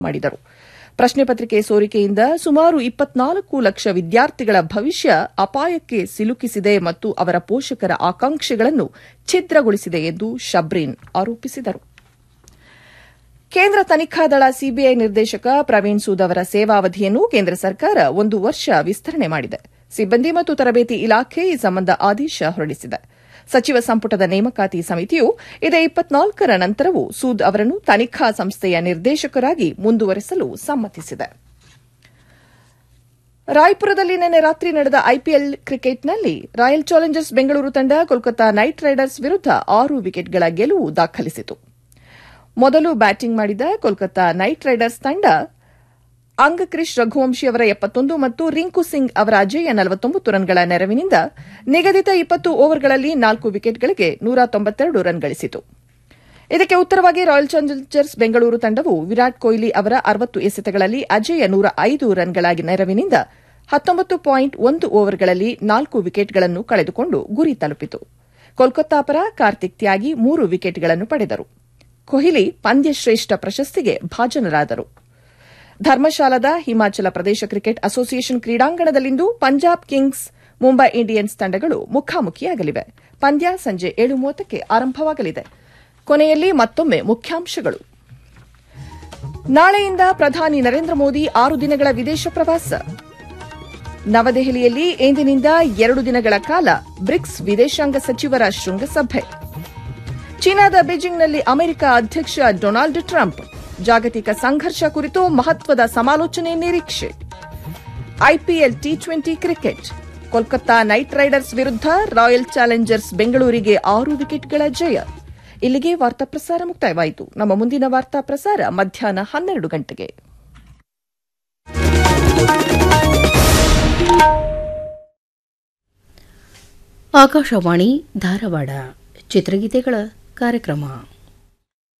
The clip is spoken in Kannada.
ಮಾಡಿದರು ಪ್ರಶ್ನೆ ಪತ್ರಿಕೆ ಸೋರಿಕೆಯಿಂದ ಸುಮಾರು ಇಪ್ಪತ್ನಾಲ್ಕು ಲಕ್ಷ ವಿದ್ಯಾರ್ಥಿಗಳ ಭವಿಷ್ಯ ಅಪಾಯಕ್ಕೆ ಸಿಲುಕಿಸಿದೆ ಮತ್ತು ಅವರ ಪೋಷಕರ ಆಕಾಂಕ್ಷೆಗಳನ್ನು ಛಿದ್ರಗೊಳಿಸಿದೆ ಎಂದು ಶಬ್ರೀನ್ ಆರೋಪಿಸಿದರು ಕೇಂದ್ರ ತನಿಖಾ ದಳ ಸಿಬಿಐ ನಿರ್ದೇಶಕ ಪ್ರವೀಣ್ ಸೂದ್ ಅವರ ಸೇವಾವಧಿಯನ್ನು ಕೇಂದ್ರ ಸರ್ಕಾರ ಒಂದು ವರ್ಷ ವಿಸ್ತರಣೆ ಮಾಡಿದೆ ಸಿಬ್ಬಂದಿ ಮತ್ತು ತರಬೇತಿ ಇಲಾಖೆ ಈ ಸಂಬಂಧ ಆದೇಶ ಹೊರಡಿಸಿದೆ ಸಚಿವ ಸಂಪುಟದ ನೇಮಕಾತಿ ಸಮಿತಿಯು ಇದೇ ಇಪ್ಪತ್ನಾಲ್ಕರ ನಂತರವೂ ಸೂದ್ ಅವರನ್ನು ತನಿಖಾ ಸಂಸ್ಥೆಯ ನಿರ್ದೇಶಕರಾಗಿ ಮುಂದುವರೆಸಲು ಸಮ್ಮತಿಸಿದೆ ರಾಯ್ಪುರದಲ್ಲಿ ನಿನ್ನೆ ರಾತ್ರಿ ನಡೆದ ಐಪಿಎಲ್ ಕ್ರಿಕೆಟ್ನಲ್ಲಿ ರಾಯಲ್ ಚಾಲೆಂಜರ್ಸ್ ಬೆಂಗಳೂರು ತಂಡ ಕೋಲ್ಕತಾ ನೈಟ್ ರೈಡರ್ಸ್ ವಿರುದ್ದ ಆರು ವಿಕೆಟ್ಗಳ ಗೆಲುವು ದಾಖಲಿಸಿತು ಮೊದಲು ಬ್ಯಾಟಿಂಗ್ ಮಾಡಿದ ಕೋಲ್ಕತಾ ನೈಟ್ ರೈಡರ್ಸ್ ತಂಡ ಅಂಗಕ್ರಿಶ್ ರಘುವಂಶಿ ಅವರ ಎಪ್ಪತ್ತೊಂದು ಮತ್ತು ರಿಂಕು ಸಿಂಗ್ ಅವರ ಅಜೇಯ ನಲವತ್ತೊಂಬತ್ತು ರನ್ಗಳ ನೆರವಿನಿಂದ ನಿಗದಿತ ಇಪ್ಪತ್ತು ಓವರ್ಗಳಲ್ಲಿ ನಾಲ್ಕು ವಿಕೆಟ್ಗಳಿಗೆ ನೂರ ತೊಂಬತ್ತೆರಡು ರನ್ ಗಳಿಸಿತು ಇದಕ್ಕೆ ಉತ್ತರವಾಗಿ ರಾಯಲ್ ಚಾಲೆಂಜರ್ಸ್ ಬೆಂಗಳೂರು ತಂಡವು ವಿರಾಟ್ ಕೊಹ್ಲಿ ಅವರ ಅರವತ್ತು ಎಸೆತಗಳಲ್ಲಿ ಅಜೇಯ ನೂರ ಐದು ರನ್ಗಳ ನೆರವಿನಿಂದ ಹತ್ತೊಂಬತ್ತು ಪಾಯಿಂಟ್ ಒಂದು ಓವರ್ಗಳಲ್ಲಿ ನಾಲ್ಕು ವಿಕೆಟ್ಗಳನ್ನು ಕಳೆದುಕೊಂಡು ಗುರಿ ತಲುಪಿತು ಕೋಲ್ಕತ್ತಾ ಪರ ಕಾರ್ತಿಕ್ ತ್ಯಾಗಿ ಮೂರು ವಿಕೆಟ್ಗಳನ್ನು ಪಡೆದರು ಕೊಹ್ಲಿ ಪಂದ್ಯಶ್ರೇಷ್ಠ ಪ್ರಶಸ್ತಿಗೆ ಭಾಜನರಾದರು ಧರ್ಮಶಾಲಾದ ಹಿಮಾಚಲ ಪ್ರದೇಶ ಕ್ರಿಕೆಟ್ ಅಸೋಸಿಯೇಷನ್ ಕ್ರೀಡಾಂಗಣದಲ್ಲಿಂದು ಪಂಜಾಬ್ ಕಿಂಗ್ಸ್ ಮುಂಬೈ ಇಂಡಿಯನ್ಸ್ ತಂಡಗಳು ಮುಖಾಮುಖಿಯಾಗಲಿವೆ ಪಂದ್ಯ ಸಂಜೆ ಏಳು ಮೂವತ್ತಕ್ಕೆ ಆರಂಭವಾಗಲಿದೆ ಕೊನೆಯಲ್ಲಿ ಮತ್ತೊಮ್ಮೆ ಮುಖ್ಯಾಂಶಗಳು ನಾಳೆಯಿಂದ ಪ್ರಧಾನಿ ನರೇಂದ್ರ ಮೋದಿ ಆರು ದಿನಗಳ ವಿದೇಶ ಪ್ರವಾಸ ನವದೆಹಲಿಯಲ್ಲಿ ಇಂದಿನಿಂದ ಎರಡು ದಿನಗಳ ಕಾಲ ಬ್ರಿಕ್ಸ್ ವಿದೇಶಾಂಗ ಸಚಿವರ ಶೃಂಗಸಭೆ ಚೀನಾದ ಬೀಜಿಂಗ್ನಲ್ಲಿ ಅಮೆರಿಕ ಅಧ್ಯಕ್ಷ ಡೊನಾಲ್ಡ್ ಟ್ರಂಪ್ ಜಾಗತಿಕ ಸಂಘರ್ಷ ಕುರಿತು ಮಹತ್ವದ ಸಮಾಲೋಚನೆ ನಿರೀಕ್ಷೆ IPL T twenty cricket Kolkata Knight Riders ವಿರುದ್ದ ರಾಯಲ್ ಚಾಲೆಂಜರ್ಸ್ ಬೆಂಗಳೂರಿಗೆ ಆರು ವಿಕೆಟ್ಗಳ ಜಯ ಇಲ್ಲಿಗೆ ವಾರ್ತಾ ಪ್ರಸಾರ ಮುಕ್ತಾಯವಾಯಿತು ನಮ್ಮ ಮುಂದಿನ ವಾರ್ತಾ ಪ್ರಸಾರ ಮಧ್ಯಾಹ್ನ ಹನ್ನೆರಡು ಗಂಟೆಗೆ ಆಕಾಶವಾಣಿ ಧಾರವಾಡ ಚಿತ್ರಗೀತೆಗಳ ಕಾರ್ಯಕ್ರಮ